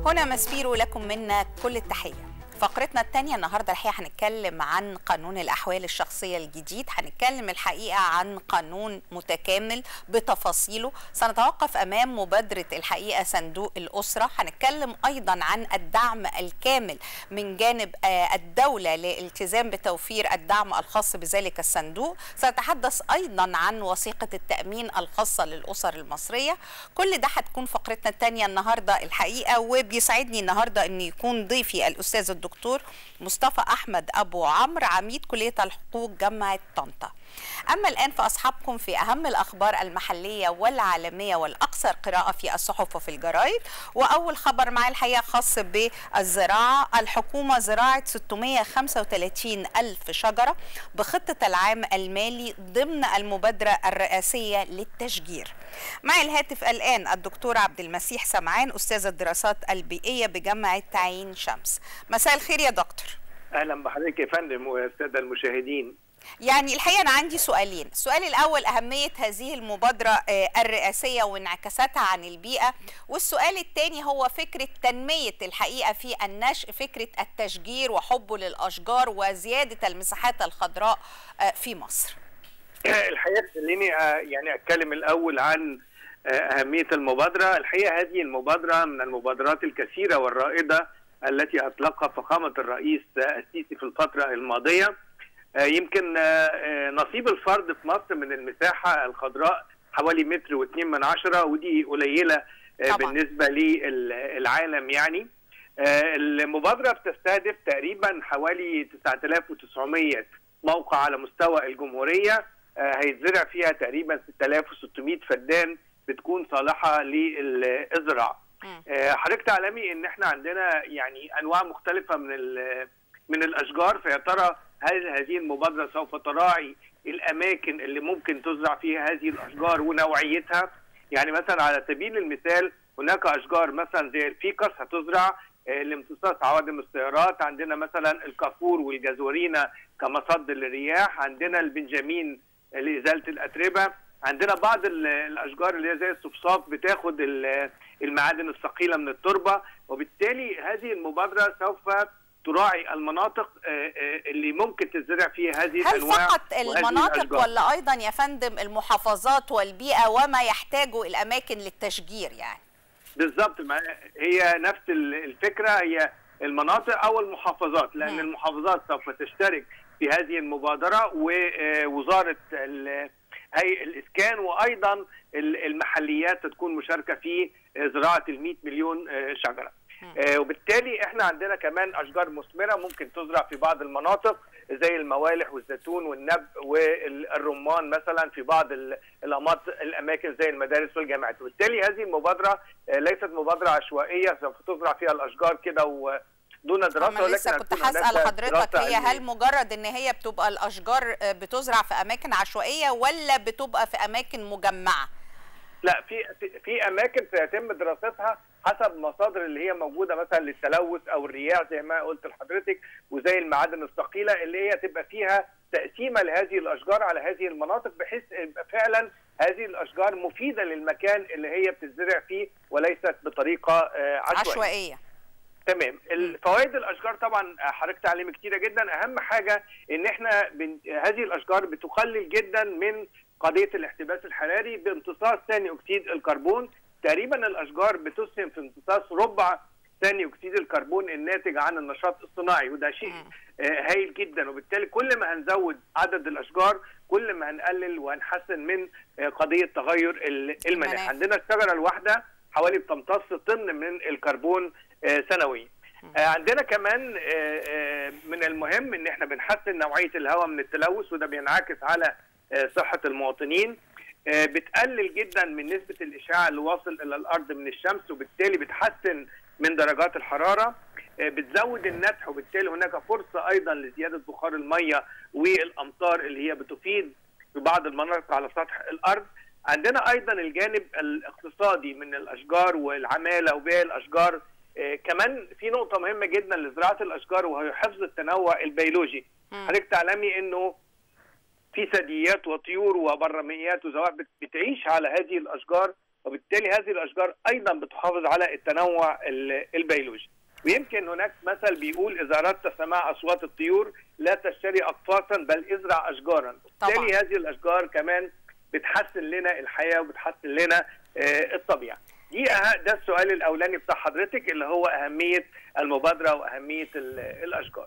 هنا مسبيرو لكم منا كل التحية فقرتنا الثانية النهاردة الحقيقة هنتكلم عن قانون الأحوال الشخصية الجديد هنتكلم الحقيقة عن قانون متكامل بتفاصيله سنتوقف أمام مبادرة الحقيقة صندوق الأسرة هنتكلم أيضا عن الدعم الكامل من جانب الدولة للالتزام بتوفير الدعم الخاص بذلك الصندوق سنتحدث أيضا عن وثيقة التأمين الخاصة للأسر المصرية كل ده هتكون فقرتنا الثانية النهاردة الحقيقة وبيسعدني النهاردة أن يكون ضيفي الأستاذ الدكتور الدكتور مصطفى احمد ابو عمرو عميد كليه الحقوق جامعه طنطا. اما الان فاصحابكم في اهم الاخبار المحليه والعالميه والاكثر قراءه في الصحف وفي الجرايد واول خبر معي الحقيقه خاص بالزراعه الحكومه زراعه 635 الف شجره بخطه العام المالي ضمن المبادره الرئاسيه للتشجير. معي الهاتف الان الدكتور عبد المسيح سمعان استاذ الدراسات البيئيه بجامعه عين شمس. مساء الخير يا دكتور. اهلا بحضرتك يا فندم والساده المشاهدين. يعني الحقيقه انا عندي سؤالين، السؤال الاول اهميه هذه المبادره الرئاسيه وانعكاساتها عن البيئه، والسؤال الثاني هو فكره تنميه الحقيقه في النشء فكره التشجير وحبه للاشجار وزياده المساحات الخضراء في مصر. الحقيقه خليني يعني اتكلم الاول عن اهميه المبادره، الحقيقه هذه المبادره من المبادرات الكثيره والرائده التي اطلقها فخامه الرئيس السيسي في الفتره الماضيه. يمكن نصيب الفرد في مصر من المساحة الخضراء حوالي متر واثنين من عشرة ودي قليلة طبعا. بالنسبة للعالم يعني المبادرة بتستهدف تقريبا حوالي 9900 موقع على مستوى الجمهورية هيتزرع فيها تقريبا 6600 فدان بتكون صالحة للإزراع حضرتك تعلمي ان احنا عندنا يعني انواع مختلفة من من الاشجار فيا ترى هل هذه المبادرة سوف تراعي الأماكن اللي ممكن تزرع فيها هذه الأشجار ونوعيتها يعني مثلا على سبيل المثال هناك أشجار مثلا زي الفيكس هتزرع لامتصاص عوادم السيارات عندنا مثلا الكافور والجزورينا كمصد للرياح عندنا البنجامين لإزالة الأتربة عندنا بعض الأشجار اللي هي زي الصفصاف بتاخد المعادن الثقيلة من التربة وبالتالي هذه المبادرة سوف تراعي المناطق اللي ممكن تزرع فيها هذه هل الانواع هل فقط المناطق ولا ايضا يا فندم المحافظات والبيئه وما يحتاجه الاماكن للتشجير يعني بالظبط هي نفس الفكره هي المناطق او المحافظات لان م. المحافظات سوف تشترك في هذه المبادره ووزاره هيئه الاسكان وايضا المحليات تكون مشاركه في زراعه ال 100 مليون شجره آه وبالتالي احنا عندنا كمان اشجار مثمره ممكن تزرع في بعض المناطق زي الموالح والزيتون والنب والرمان مثلا في بعض الاماكن الاماكن زي المدارس والجامعات وبالتالي هذه المبادره آه ليست مبادره عشوائيه سوف تزرع فيها الاشجار كده و دون دراسه ولكن لسه كنت هسال حضرتك هي هل مجرد ان هي بتبقى الاشجار بتزرع في اماكن عشوائيه ولا بتبقى في اماكن مجمعه؟ لا في في اماكن سيتم دراستها حسب مصادر اللي هي موجوده مثلا للتلوث او الرياح زي ما قلت لحضرتك وزي المعادن الثقيله اللي هي تبقى فيها تقسيمه لهذه الاشجار على هذه المناطق بحيث يبقى فعلا هذه الاشجار مفيده للمكان اللي هي بتزرع فيه وليست بطريقه عشوائيه. عشوائيه. تمام الفوائد الاشجار طبعا حضرتك تعليم كتيره جدا اهم حاجه ان احنا بن... هذه الاشجار بتقلل جدا من قضيه الاحتباس الحراري بامتصاص ثاني اكسيد الكربون تقريبا الاشجار بتسهم في امتصاص ربع ثاني اكسيد الكربون الناتج عن النشاط الصناعي وده شيء هايل جدا وبالتالي كل ما هنزود عدد الاشجار كل ما هنقلل وهنحسن من قضيه تغير المناخ عندنا الشجره الواحده حوالي بتمتص طن من الكربون سنويا عندنا كمان من المهم ان احنا بنحسن نوعيه الهواء من التلوث وده بينعكس على صحه المواطنين بتقلل جدا من نسبه الاشعاع اللي واصل الى الارض من الشمس وبالتالي بتحسن من درجات الحراره بتزود النتح وبالتالي هناك فرصه ايضا لزياده بخار الميه والامطار اللي هي بتفيد في بعض المناطق على سطح الارض عندنا ايضا الجانب الاقتصادي من الاشجار والعماله وبيع الاشجار آه كمان في نقطه مهمه جدا لزراعه الاشجار وهي حفظ التنوع البيولوجي حضرتك تعلمي انه في ثدييات وطيور وبرميات وزواحف بتعيش على هذه الاشجار وبالتالي هذه الاشجار ايضا بتحافظ على التنوع البيولوجي ويمكن هناك مثل بيقول اذا اردت سماع اصوات الطيور لا تشتري اقفاصا بل ازرع اشجارا بالتالي هذه الاشجار كمان بتحسن لنا الحياه وبتحسن لنا الطبيعه دي ده السؤال الاولاني بتاع حضرتك اللي هو اهميه المبادره واهميه الاشجار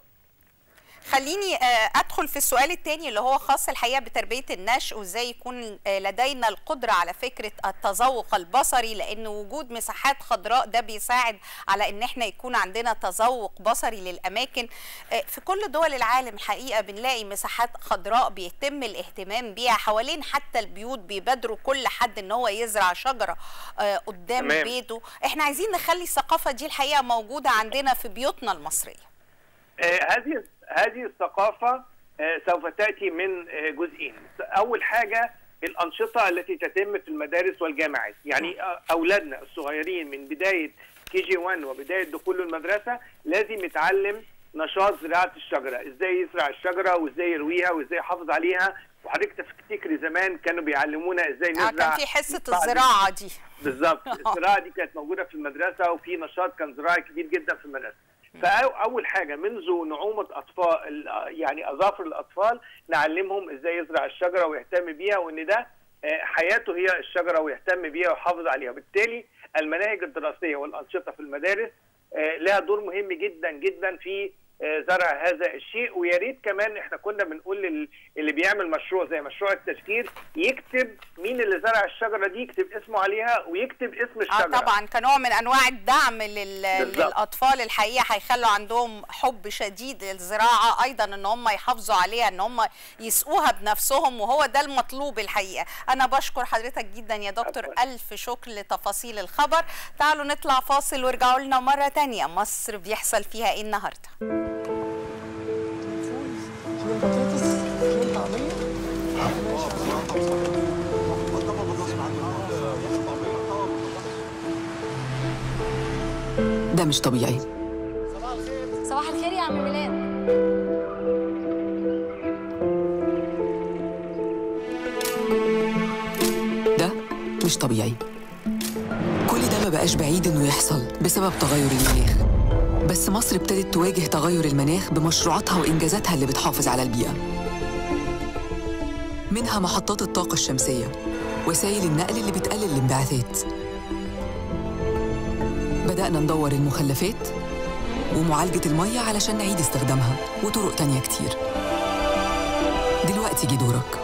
خليني ادخل في السؤال الثاني اللي هو خاص الحقيقه بتربيه النشء وازاي يكون لدينا القدره على فكره التذوق البصري لان وجود مساحات خضراء ده بيساعد على ان احنا يكون عندنا تذوق بصري للاماكن في كل دول العالم الحقيقه بنلاقي مساحات خضراء بيتم الاهتمام بيها حوالين حتى البيوت بيبادروا كل حد ان هو يزرع شجره قدام تمام. بيته احنا عايزين نخلي الثقافه دي الحقيقه موجوده عندنا في بيوتنا المصريه آه هذه هذه الثقافة سوف تأتي من جزئين أول حاجة الأنشطة التي تتم في المدارس والجامعات يعني أولادنا الصغيرين من بداية كي جي 1 وبداية دخول المدرسة لازم يتعلم نشاط زراعة الشجرة ازاي يزرع الشجرة وازاي يرويها وازاي يحافظ عليها وحضرتك تفتكري زمان كانوا بيعلمونا ازاي نزرع كان في حصة الزراعة دي بالظبط الزراعة دي كانت موجودة في المدرسة وفي نشاط كان زراعي كبير جدا في المدرسة فاول حاجه منذ نعومه اطفال يعني اظافر الاطفال نعلمهم ازاي يزرع الشجره ويهتم بيها وان ده حياته هي الشجره ويهتم بيها ويحافظ عليها وبالتالي المناهج الدراسيه والانشطه في المدارس لها دور مهم جدا جدا في زرع هذا الشيء ويا ريت كمان احنا كنا بنقول اللي بيعمل مشروع زي مشروع التفكير يكتب مين اللي زرع الشجره دي يكتب اسمه عليها ويكتب اسم الشجره اه طبعا كنوع من انواع الدعم لل... للاطفال الحقيقه هيخلوا عندهم حب شديد للزراعه ايضا ان هم يحافظوا عليها ان هم يسقوها بنفسهم وهو ده المطلوب الحقيقه انا بشكر حضرتك جدا يا دكتور أطلع. الف شكر لتفاصيل الخبر تعالوا نطلع فاصل وارجعوا لنا مره ثانيه مصر بيحصل فيها ايه النهارده ده مش طبيعي صباح الخير يا عم ميلاد ده مش طبيعي كل ده ما بقاش بعيد انه يحصل بسبب تغير المناخ بس مصر ابتدت تواجه تغير المناخ بمشروعاتها وإنجازاتها اللي بتحافظ على البيئة منها محطات الطاقة الشمسية وسائل النقل اللي بتقلل الانبعاثات بدأنا ندور المخلفات ومعالجة المية علشان نعيد استخدامها وطرق تانية كتير دلوقتي جه دورك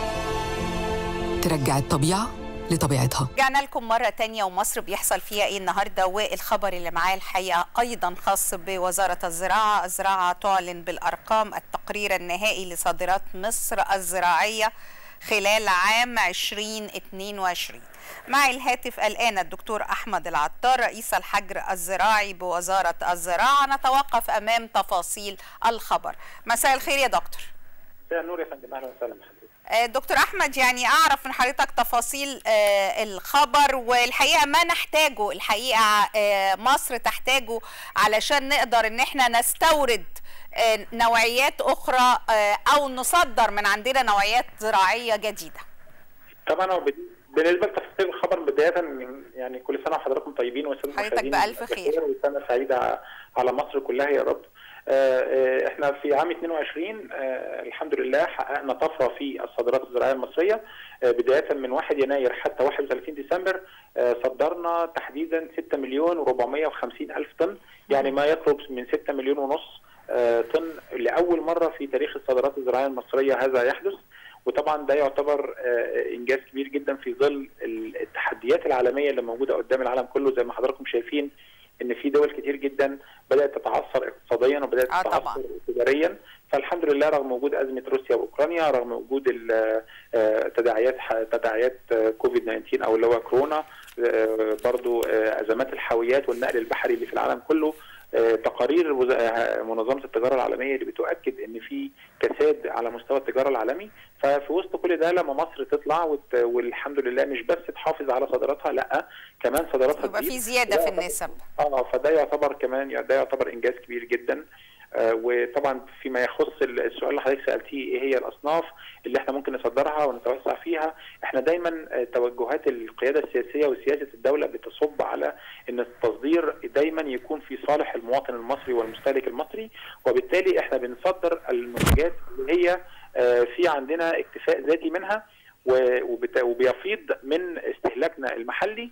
ترجع الطبيعة لطبيعتها رجعنا لكم مرة تانية ومصر بيحصل فيها ايه النهاردة والخبر اللي معاه الحقيقة أيضا خاص بوزارة الزراعة الزراعة تعلن بالأرقام التقرير النهائي لصادرات مصر الزراعية خلال عام 2022 مع الهاتف الآن الدكتور أحمد العطار رئيس الحجر الزراعي بوزارة الزراعة نتوقف أمام تفاصيل الخبر مساء الخير يا دكتور مساء النور يا فندم أهلا وسهلا دكتور احمد يعني اعرف من حضرتك تفاصيل الخبر والحقيقه ما نحتاجه الحقيقه مصر تحتاجه علشان نقدر ان احنا نستورد نوعيات اخرى او نصدر من عندنا نوعيات زراعيه جديده طبعا هو بالنسبه لتفاصيل الخبر بدايه من يعني كل سنه وحضراتكم طيبين وسنه حضرتك بالف خير وسنه سعيده على مصر كلها يا رب احنا في عام 22 الحمد لله حققنا طفره في الصادرات الزراعيه المصريه بدايه من 1 يناير حتى 31 ديسمبر صدرنا تحديدا 6 مليون و450 الف طن يعني ما يقرب من 6 مليون ونص طن لاول مره في تاريخ الصادرات الزراعيه المصريه هذا يحدث وطبعا ده يعتبر انجاز كبير جدا في ظل التحديات العالميه اللي موجوده قدام العالم كله زي ما حضراتكم شايفين ان في دول كتير جدا بدات تتعثر اقتصاديا وبدات آه تتعثر تجاريا فالحمد لله رغم وجود ازمه روسيا واوكرانيا رغم وجود تداعيات تداعيات كوفيد 19 او اللي هو كورونا برضو ازمات الحاويات والنقل البحري اللي في العالم كله تقارير منظمه التجاره العالميه اللي بتؤكد ان في كساد على مستوى التجاره العالمي ففي وسط كل ده لما مصر تطلع وت... والحمد لله مش بس تحافظ على صادراتها لا كمان صادراتها يبقى في زياده في النسب اه فده يعتبر كمان ده يعتبر انجاز كبير جدا آه، وطبعا فيما يخص السؤال اللي حضرتك سالتيه ايه هي الاصناف اللي احنا ممكن نصدرها ونتوسع فيها احنا دايما آه، توجهات القياده السياسيه وسياسه الدوله بتصب على ان التصدير دايما يكون في صالح المواطن المصري والمستهلك المصري وبالتالي احنا بنصدر المنتجات اللي هي آه، في عندنا اكتفاء ذاتي منها و- وبت- وبيفيض من استهلاكنا المحلي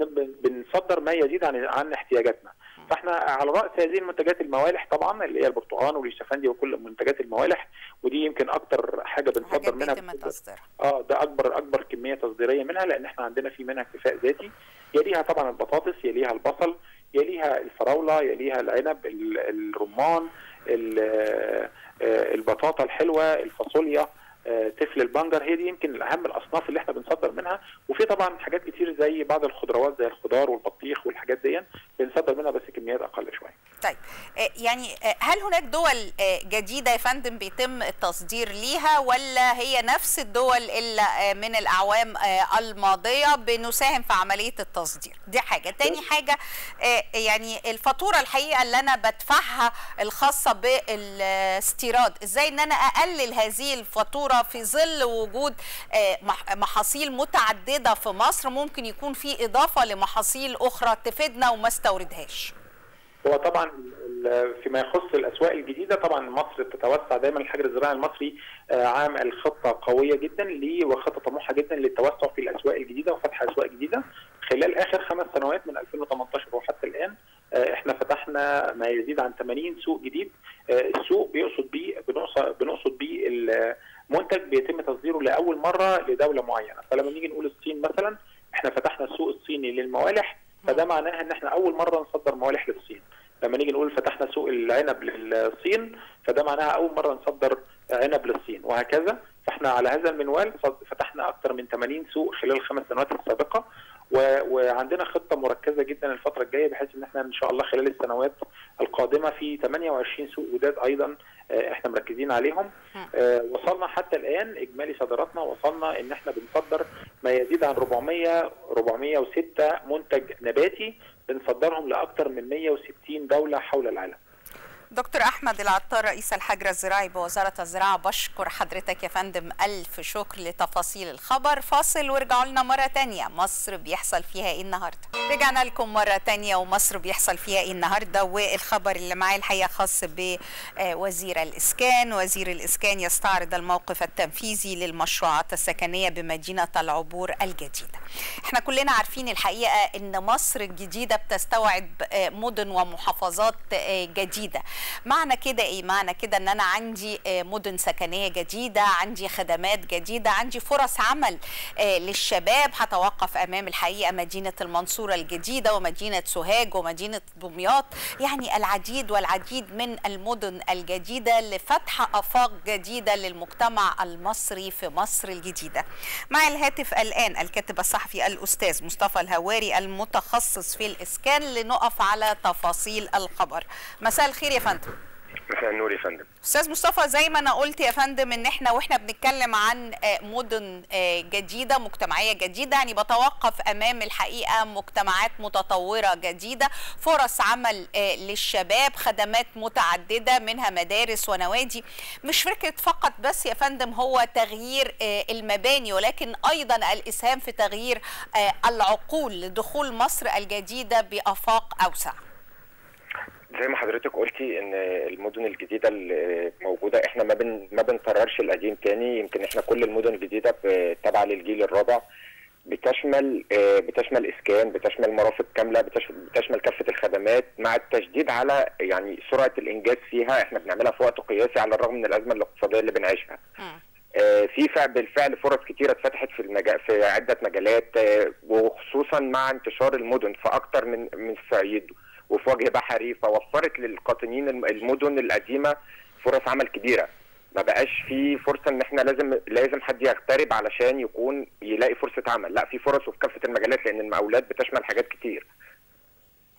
فبنصدر ما يزيد عن عن احتياجاتنا فاحنا على راس هذه المنتجات الموالح طبعا اللي هي البرتقال واليوسفندي وكل منتجات الموالح ودي يمكن اكتر حاجه حاجات بنصدر منها بيتم تصديرها اه ده اكبر اكبر كميه تصديريه منها لان احنا عندنا في منها اكتفاء ذاتي يليها طبعا البطاطس يليها البصل يليها الفراوله يليها العنب ال- الرمان ال- آه، آه، البطاطا الحلوه الفاصوليا آه، تفل البنجر هي دي يمكن اهم الاصناف اللي احنا بنصدر منها وفي طبعا حاجات كتير زي بعض الخضروات زي الخضار والبطيخ والحاجات دي بنصدر منها بس كميات اقل شويه طيب آه، يعني آه، هل هناك دول آه، جديده يا فندم بيتم التصدير ليها ولا هي نفس الدول اللي آه، من الاعوام آه، الماضيه بنساهم في عمليه التصدير دي حاجه تاني حاجه آه، يعني الفاتوره الحقيقه اللي انا بدفعها الخاصه بالاستيراد ازاي ان انا اقلل هذه الفاتوره في ظل وجود آه، مح- محاصيل متعدده في مصر ممكن يكون في اضافه لمحاصيل اخرى تفيدنا وما استوردهاش هو طبعا ال- فيما يخص الاسواق الجديده طبعا مصر بتتوسع دايما الحجر الزراعي المصري آه، عامل خطه قويه جدا ليه وخطه طموحه جدا للتوسع في الاسواق الجديده وفتح اسواق جديده خلال اخر خمس سنوات من 2018 وحتى الان آه، احنا فتحنا ما يزيد عن 80 سوق جديد آه، السوق بيقصد بيه بنقصد بنقصد بيه المنتج بيتم تصديره لاول مره لدوله معينه فلما نيجي نقول الصين مثلا احنا فتحنا السوق الصيني للموالح فده معناها ان احنا اول مره نصدر موالح للصين لما نيجي نقول فتحنا سوق العنب للصين فده معناها اول مره نصدر عنب للصين وهكذا فاحنا على هذا المنوال صد- فتحنا اكثر من 80 سوق خلال الخمس سنوات السابقه و... وعندنا خطه مركزه جدا الفتره الجايه بحيث ان احنا ان شاء الله خلال السنوات القادمه في 28 سوق جداد ايضا آه، احنا مركزين عليهم آه، وصلنا حتى الان اجمالي صادراتنا وصلنا ان احنا بنصدر ما يزيد عن 400 406 منتج نباتي بنصدرهم لاكثر من 160 دوله حول العالم دكتور احمد العطار رئيس الحجر الزراعي بوزاره الزراعه بشكر حضرتك يا فندم الف شكر لتفاصيل الخبر فاصل وارجعوا لنا مره تانية مصر بيحصل فيها ايه النهارده رجعنا لكم مره تانية ومصر بيحصل فيها ايه النهارده والخبر اللي معايا الحقيقه خاص بوزير الاسكان وزير الاسكان يستعرض الموقف التنفيذي للمشروعات السكنيه بمدينه العبور الجديده احنا كلنا عارفين الحقيقه ان مصر الجديده بتستوعب آه، مدن ومحافظات آه، جديده معنى كده ايه معنى كده ان انا عندي آه، مدن سكنيه جديده عندي خدمات جديده عندي فرص عمل آه، للشباب هتوقف امام الحقيقه مدينه المنصوره الجديده ومدينه سوهاج ومدينه دمياط يعني العديد والعديد من المدن الجديده لفتح افاق جديده للمجتمع المصري في مصر الجديده مع الهاتف الان الكاتب الصحفي الاستاذ مصطفى الهواري المتخصص في الاسكان لنقف على تفاصيل الخبر مساء الخير يا فندم مساء النور يا فندم استاذ مصطفى زي ما انا قلت يا فندم ان احنا واحنا بنتكلم عن آه، مدن آه، جديده مجتمعيه جديده يعني بتوقف امام الحقيقه مجتمعات متطوره جديده فرص عمل آه، للشباب خدمات متعدده منها مدارس ونوادي مش فكره فقط بس يا فندم هو تغيير آه، المباني ولكن ايضا الاسهام في تغيير آه، العقول لدخول مصر الجديده بافاق اوسع زي ما حضرتك قلتي ان المدن الجديده اللي موجوده احنا ما بن ما بنكررش القديم تاني يمكن احنا كل المدن الجديده ب- تابعه للجيل الرابع بتشمل آه، بتشمل اسكان بتشمل مرافق كامله بتش- بتشمل كافه الخدمات مع التشديد على يعني سرعه الانجاز فيها احنا بنعملها في وقت قياسي على الرغم من الازمه الاقتصاديه اللي بنعيشها مم. آه، في فع- بالفعل فرص كتيره اتفتحت في المجال في عده مجالات آه، وخصوصا مع انتشار المدن في اكتر من من الصعيد وفي وجه بحري فوفرت للقاطنين الم- المدن القديمه فرص عمل كبيره ما بقاش في فرصه ان احنا لازم لازم حد يغترب علشان يكون يلاقي فرصه عمل لا في فرص وفي كافه المجالات لان المقاولات بتشمل حاجات كتير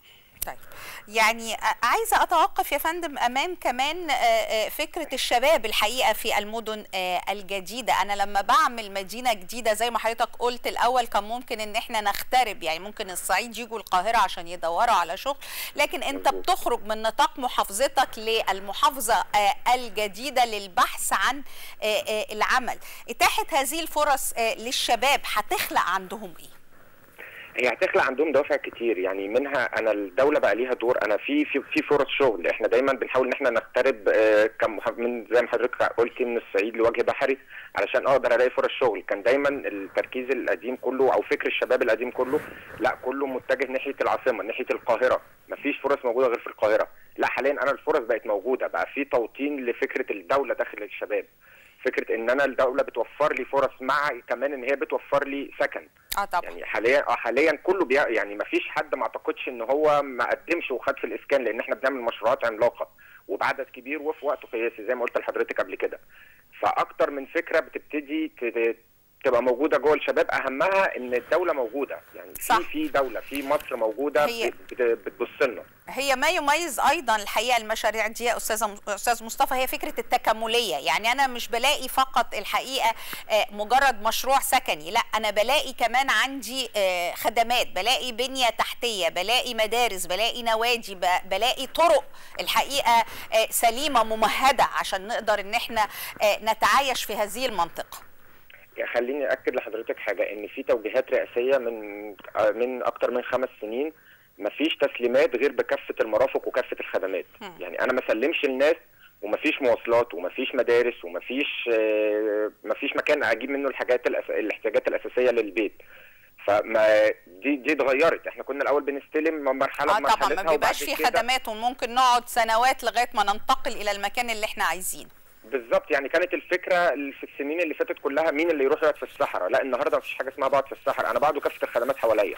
طيب يعني عايزه اتوقف يا فندم امام كمان فكره الشباب الحقيقه في المدن الجديده انا لما بعمل مدينه جديده زي ما حضرتك قلت الاول كان ممكن ان احنا نغترب يعني ممكن الصعيد يجوا القاهره عشان يدوروا على شغل لكن انت بتخرج من نطاق محافظتك للمحافظه الجديده للبحث عن العمل اتاحه هذه الفرص للشباب هتخلق عندهم ايه هي هتخلق عندهم دوافع كتير يعني منها انا الدوله بقى ليها دور انا في في في فرص شغل احنا دايما بنحاول ان احنا نقترب من زي ما حضرتك قلتي من الصعيد لوجه بحري علشان اقدر الاقي فرص شغل كان دايما التركيز القديم كله او فكر الشباب القديم كله لا كله متجه ناحيه العاصمه ناحيه القاهره مفيش فرص موجوده غير في القاهره لا حاليا انا الفرص بقت موجوده بقى في توطين لفكره الدوله داخل الشباب فكره ان انا الدوله بتوفر لي فرص مع كمان ان هي بتوفر لي سكن اه طبعا يعني حاليا اه حاليا كله بي يعني ما فيش حد ما اعتقدش ان هو ما قدمش وخد في الاسكان لان احنا بنعمل مشروعات عملاقه وبعدد كبير وفي وقت قياسي زي ما قلت لحضرتك قبل كده فاكتر من فكره بتبتدي تبقى موجوده جوه الشباب اهمها ان الدوله موجوده يعني صح. في في دوله في مصر موجوده هي- بتبص لنا هي ما يميز ايضا الحقيقه المشاريع دي يا استاذه استاذ مصطفى هي فكره التكامليه يعني انا مش بلاقي فقط الحقيقه آه، مجرد مشروع سكني لا انا بلاقي كمان عندي آه، خدمات بلاقي بنيه تحتيه بلاقي مدارس بلاقي نوادي ب- بلاقي طرق الحقيقه آه، سليمه ممهده عشان نقدر ان احنا آه، نتعايش في هذه المنطقه يعني خليني اكد لحضرتك حاجه ان في توجيهات رئاسيه من من اكتر من خمس سنين مفيش تسليمات غير بكافه المرافق وكافه الخدمات مم. يعني انا ما اسلمش الناس ومفيش مواصلات ومفيش مدارس ومفيش آه، مفيش مكان اجيب منه الحاجات الأس... الاحتياجات الاساسيه للبيت فما دي دي اتغيرت احنا كنا الاول بنستلم مرحله اه طبعا بمرحلتها ما بيبقاش وبعد في كده- خدمات وممكن نقعد سنوات لغايه ما ننتقل الى المكان اللي احنا عايزينه بالظبط يعني كانت الفكره اللي في السنين اللي فاتت كلها مين اللي يروح يقعد في الصحراء لا النهارده مفيش حاجه اسمها بقعد في الصحراء انا بقعد وكافه الخدمات حواليا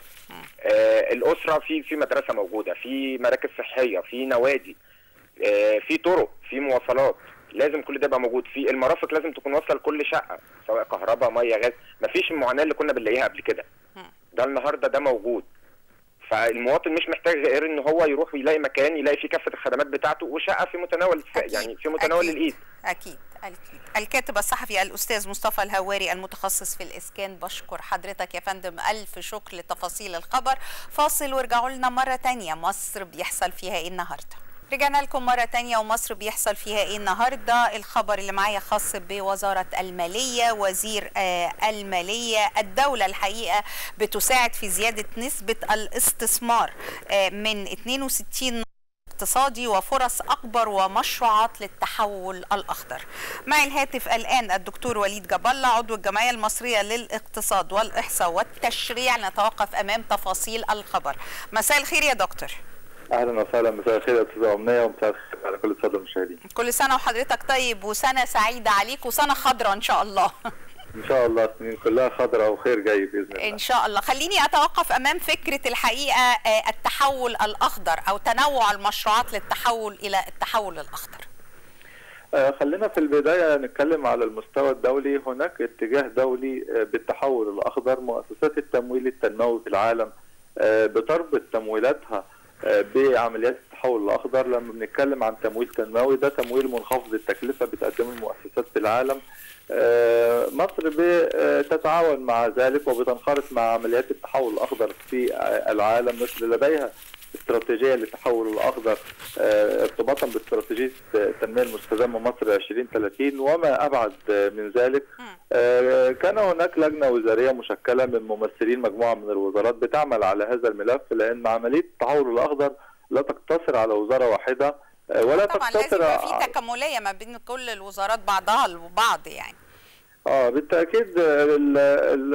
آه الاسره في في مدرسه موجوده في مراكز صحيه في نوادي آه في طرق في مواصلات لازم كل ده يبقى موجود في المرافق لازم تكون واصله لكل شقه سواء كهرباء ميه غاز مفيش المعاناه اللي كنا بنلاقيها قبل كده مم. ده النهارده ده موجود فالمواطن مش محتاج غير ان هو يروح ويلاقي مكان يلاقي فيه كافه الخدمات بتاعته وشقه في متناول الس- أكيد، يعني في متناول أكيد. الايد أكيد أكيد الكاتب الصحفي الأستاذ مصطفى الهواري المتخصص في الإسكان بشكر حضرتك يا فندم ألف شكر لتفاصيل الخبر فاصل وارجعوا لنا مرة تانية مصر بيحصل فيها إيه النهاردة رجعنا لكم مرة تانية ومصر بيحصل فيها ايه النهاردة الخبر اللي معايا خاص بوزارة المالية وزير آه المالية الدولة الحقيقة بتساعد في زيادة نسبة الاستثمار آه من 62 اقتصادي وفرص أكبر ومشروعات للتحول الأخضر معي الهاتف الآن الدكتور وليد جبلة عضو الجمعية المصرية للاقتصاد والإحصاء والتشريع لنتوقف أمام تفاصيل الخبر مساء الخير يا دكتور اهلا وسهلا مساء الخير يا استاذه امنيه ومساء الخير على كل الساده المشاهدين كل سنة وحضرتك طيب وسنة سعيدة عليك وسنة خضراء إن شاء الله ان شاء الله السنين كلها خضراء وخير جاي باذن الله إن شاء الله خليني أتوقف أمام فكرة الحقيقة آه، التحول الأخضر أو تنوع المشروعات للتحول إلى التحول الأخضر آه خلينا في البدايه نتكلم على المستوى الدولي هناك اتجاه دولي آه بالتحول الاخضر مؤسسات التمويل التنموي في العالم آه بتربط تمويلاتها آه بعمليات التحول الاخضر لما بنتكلم عن تمويل تنموي ده تمويل منخفض التكلفه بتقدمه المؤسسات في العالم آه، مصر بتتعاون مع ذلك وبتنخرط مع عمليات التحول الاخضر في آه، العالم مصر لديها استراتيجيه للتحول الاخضر آه، ارتباطا باستراتيجيه التنميه المستدامه مصر 2030 وما ابعد آه، من ذلك آه، كان هناك لجنه وزاريه مشكله من ممثلين مجموعه من الوزارات بتعمل على هذا الملف لان عمليه التحول الاخضر لا تقتصر على وزاره واحده آه، ولا طبعا لازم تقتصر يبقى على- في تكامليه ما بين كل الوزارات بعضها البعض يعني اه بالتاكيد ال ال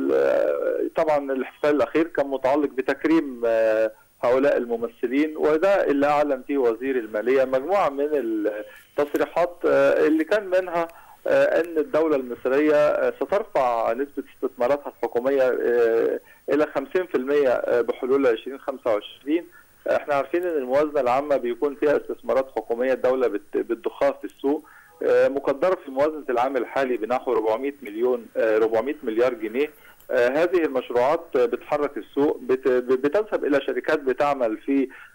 ال طبعا الاحتفال الاخير كان متعلق بتكريم آه، هؤلاء الممثلين وده اللي اعلن فيه وزير الماليه مجموعه من التصريحات آه، اللي كان منها آه، ان الدوله المصريه آه، سترفع نسبه استثماراتها الحكوميه آه، الى 50% بحلول 2025 احنا عارفين ان الموازنه العامه بيكون فيها استثمارات حكوميه الدوله بت- بتضخها في السوق آه، مقدره في موازنه العام الحالي بنحو 400 مليون آه، 400 مليار جنيه آه، هذه المشروعات آه، بتحرك السوق بت- بتذهب الى شركات بتعمل في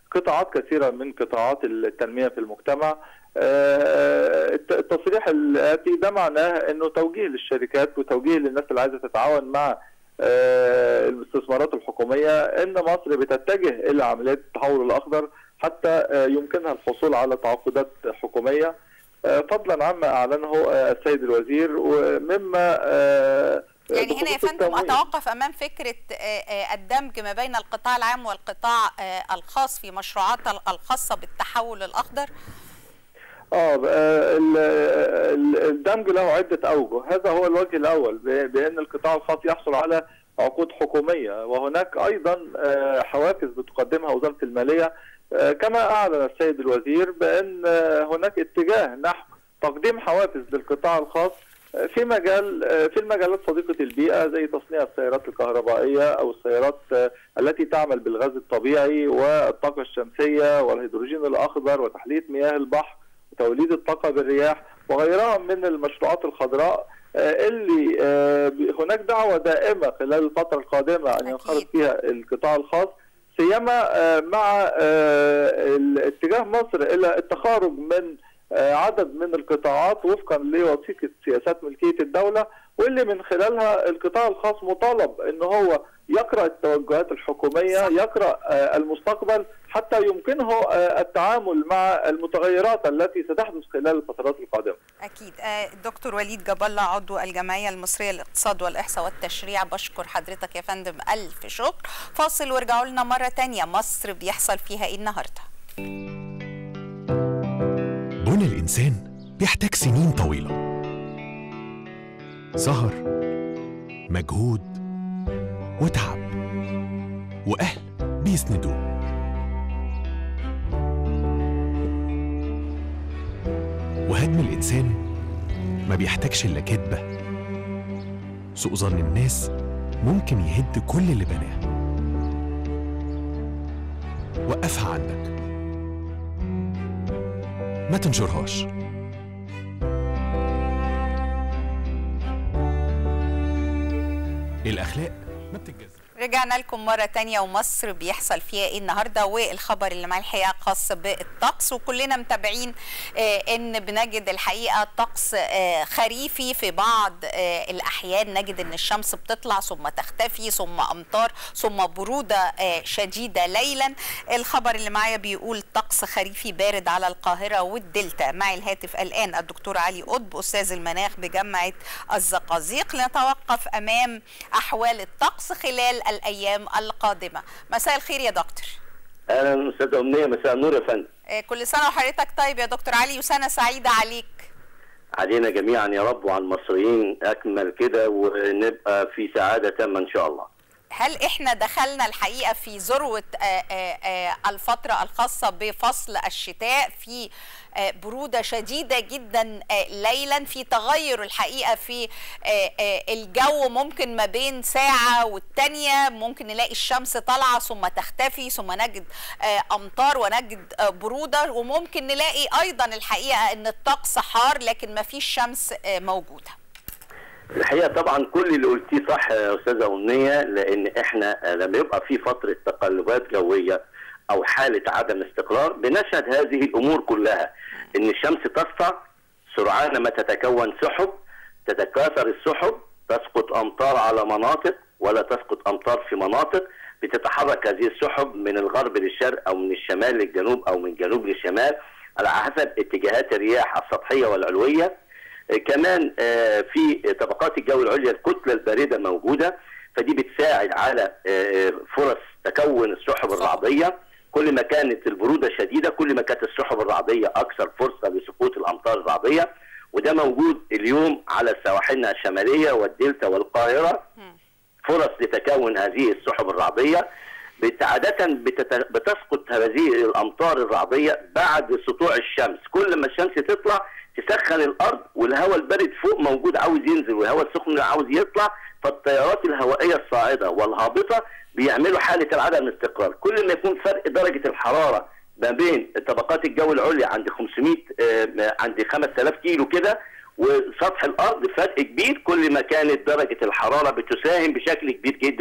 قطاعات كثيره من قطاعات التنميه في المجتمع آه، الت- التصريح الاتي ده معناه انه توجيه للشركات وتوجيه للناس اللي عايزه تتعاون مع آه، الاستثمارات الحكوميه ان مصر بتتجه الى عمليات التحول الاخضر حتى آه، يمكنها الحصول على تعاقدات حكوميه آه، فضلا عما اعلنه آه، السيد الوزير ومما آه، يعني هنا يا بخصوص فندم التمويل. اتوقف امام فكره آه، آه، الدمج ما بين القطاع العام والقطاع آه، الخاص في مشروعات الخاصه بالتحول الاخضر اه آه، ال- ال- الدمج له عده اوجه، هذا هو الوجه الاول ب- بان القطاع الخاص يحصل على عقود حكوميه وهناك ايضا آه، حوافز بتقدمها وزاره الماليه آه، كما اعلن السيد الوزير بان آه، هناك اتجاه نحو تقديم حوافز للقطاع الخاص آه، في مجال آه، في المجالات صديقه البيئه زي تصنيع السيارات الكهربائيه او السيارات آه، التي تعمل بالغاز الطبيعي والطاقه الشمسيه والهيدروجين الاخضر وتحليه مياه البحر وتوليد الطاقه بالرياح وغيرها من المشروعات الخضراء آه، اللي آه، هناك دعوه دائمه خلال الفتره القادمه ان ينخرط أكيد. فيها القطاع الخاص سيما آه، مع آه، ال- اتجاه مصر الى التخارج من آه، عدد من القطاعات وفقا لوثيقه سياسات ملكيه الدوله واللي من خلالها القطاع الخاص مطالب ان هو يقرا التوجهات الحكوميه صح. يقرا آه، المستقبل حتى يمكنه آه، التعامل مع المتغيرات التي ستحدث خلال الفترات القادمه اكيد آه، الدكتور وليد جاب الله عضو الجمعيه المصريه للاقتصاد والاحصاء والتشريع بشكر حضرتك يا فندم الف شكر فاصل وارجعوا لنا مره تانية مصر بيحصل فيها ايه النهارده بنى الإنسان بيحتاج سنين طويلة سهر مجهود وتعب وأهل بيسندوه وهدم الإنسان ما بيحتاجش إلا كدبة سوء ظن الناس ممكن يهد كل اللي بناه وقفها عندك ما تنشرهاش الأخلاق ما بتتجزأ رجعنا لكم مرة تانية ومصر بيحصل فيها ايه النهاردة والخبر اللي معاه الحقيقة خاص بالطقس وكلنا متابعين آه ان بنجد الحقيقة طقس آه خريفي في بعض آه الأحيان نجد ان الشمس بتطلع ثم تختفي ثم أمطار ثم برودة آه شديدة ليلا الخبر اللي معايا بيقول طقس خريفي بارد على القاهرة والدلتا معي الهاتف الآن الدكتور علي قطب أستاذ المناخ بجامعة الزقازيق لنتوقف أمام أحوال الطقس خلال الأيام القادمة مساء الخير يا دكتور اهلا استاذه امنيه مساء النور يا فندم آه، كل سنة وحضرتك طيب يا دكتور علي وسنة سعيدة عليك علينا جميعا يا رب وعلى المصريين اكمل كده ونبقى في سعاده تامه ان شاء الله هل احنا دخلنا الحقيقه في ذروه آه، آه، آه، الفتره الخاصه بفصل الشتاء في آه، بروده شديده جدا آه، ليلا في تغير الحقيقه في آه، آه، الجو ممكن ما بين ساعه والتانيه ممكن نلاقي الشمس طالعه ثم تختفي ثم نجد آه، امطار ونجد آه، بروده وممكن نلاقي ايضا الحقيقه ان الطقس حار لكن ما فيش شمس آه، موجوده الحقيقه طبعا كل اللي قلتيه صح يا استاذه امنيه لان احنا لما يبقى في فتره تقلبات جويه او حاله عدم استقرار بنشهد هذه الامور كلها ان الشمس تسطع سرعان ما تتكون سحب تتكاثر السحب تسقط امطار على مناطق ولا تسقط امطار في مناطق بتتحرك هذه السحب من الغرب للشرق او من الشمال للجنوب او من الجنوب للشمال على حسب اتجاهات الرياح السطحيه والعلويه كمان آه، في طبقات الجو العليا الكتله البارده موجوده فدي بتساعد على آه، فرص تكون السحب الرعديه كل ما كانت البروده شديده كل ما كانت السحب الرعديه اكثر فرصه لسقوط الامطار الرعديه وده موجود اليوم على سواحلنا الشماليه والدلتا والقاهره فرص لتكون هذه السحب الرعديه بت- عادة بتت- بتسقط هذه الأمطار الرعدية بعد سطوع الشمس كل ما الشمس تطلع تسخن الأرض والهواء البارد فوق موجود عاوز ينزل والهواء السخن عاوز يطلع فالتيارات الهوائية الصاعدة والهابطة بيعملوا حالة العدم استقرار كل ما يكون فرق درجة الحرارة ما بين طبقات الجو العليا عند 500 آه، عند 5000 كيلو كده وسطح الارض فرق كبير كل ما كانت درجه الحراره بتساهم بشكل كبير جدا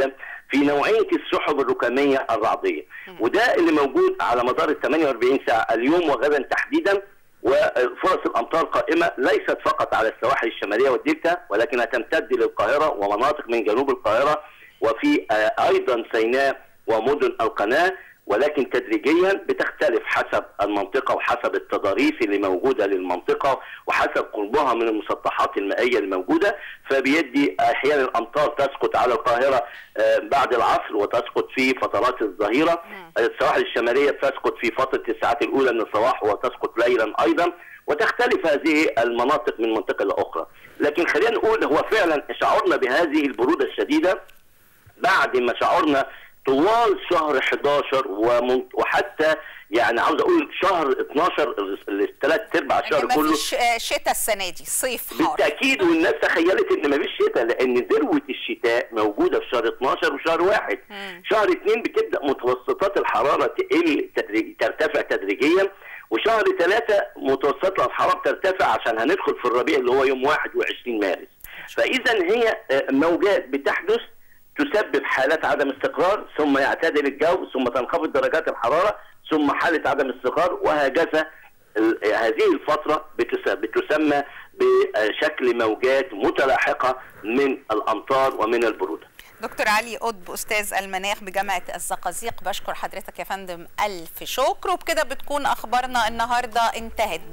في نوعيه السحب الركاميه الرعديه وده اللي موجود على مدار ال 48 ساعه اليوم وغدا تحديدا وفرص الامطار قائمه ليست فقط على السواحل الشماليه والدلتا ولكنها تمتد للقاهره ومناطق من جنوب القاهره وفي آه، ايضا سيناء ومدن القناه ولكن تدريجيا بتختلف حسب المنطقه وحسب التضاريس اللي موجوده للمنطقه وحسب قربها من المسطحات المائيه الموجوده فبيدي احيانا الامطار تسقط على القاهره آه، بعد العصر وتسقط في فترات الظهيره السواحل الشماليه تسقط في فتره الساعات الاولى من الصباح وتسقط ليلا ايضا وتختلف هذه المناطق من منطقه لاخرى لكن خلينا نقول هو فعلا شعرنا بهذه البروده الشديده بعد ما شعرنا طوال شهر 11 ومن- وحتى يعني عاوز اقول شهر 12 الثلاث ارباع الشهر ان كله مفيش آه، شتاء السنه دي صيف حار بالتاكيد والناس تخيلت ان مفيش شتاء لان ذروه الشتاء موجوده في شهر 12 وشهر واحد شهر اثنين بتبدا متوسطات الحراره تقل تدريج ترتفع تدريجيا وشهر ثلاثة متوسطات الحراره ترتفع عشان هندخل في الربيع اللي هو يوم 21 مارس فاذا هي آه، موجات بتحدث تسبب حالات عدم استقرار ثم يعتدل الجو ثم تنخفض درجات الحراره ثم حاله عدم استقرار وهكذا ال- هذه الفترة بتس- بتسمى بشكل موجات متلاحقة من الأمطار ومن البرودة دكتور علي قطب استاذ المناخ بجامعه الزقازيق بشكر حضرتك يا فندم الف شكر وبكده بتكون اخبارنا النهارده انتهت